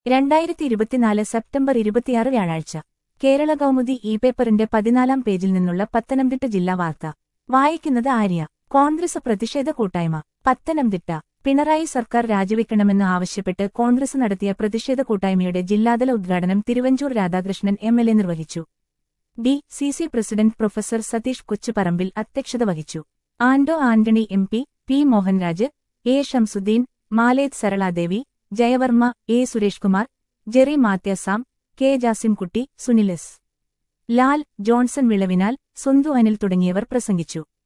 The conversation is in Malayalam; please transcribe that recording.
രണ്ടായിരത്തി ഇരുപത്തിനാല് സെപ്റ്റംബർ ഇരുപത്തിയാറ് വ്യാഴാഴ്ച കേരള കൗമുദി ഇ പേപ്പറിന്റെ പതിനാലാം പേജിൽ നിന്നുള്ള പത്തനംതിട്ട ജില്ലാ വാർത്ത വായിക്കുന്നത് ആര്യ കോൺഗ്രസ് പ്രതിഷേധ കൂട്ടായ്മ പത്തനംതിട്ട പിണറായി സർക്കാർ രാജിവെക്കണമെന്ന് ആവശ്യപ്പെട്ട് കോൺഗ്രസ് നടത്തിയ പ്രതിഷേധ കൂട്ടായ്മയുടെ ജില്ലാതല ഉദ്ഘാടനം Thiruvanchoor Radhakrishnan M L A നിർവഹിച്ചു D C C president professor Satheesh Kochuparambil അധ്യക്ഷത വഹിച്ചു Anto Antony M P P Mohanraj A Shamsuddin Maleth Saraladevi Jayavarma A Suresh Kumar Jerry മാത്യാസാം കെ ജാസിംകുട്ടി സുനിൽ എസ് ലാൽ ജോൺസൺ വിളവിനാൽ സുന്ദു അനിൽ തുടങ്ങിയവർ പ്രസംഗിച്ചു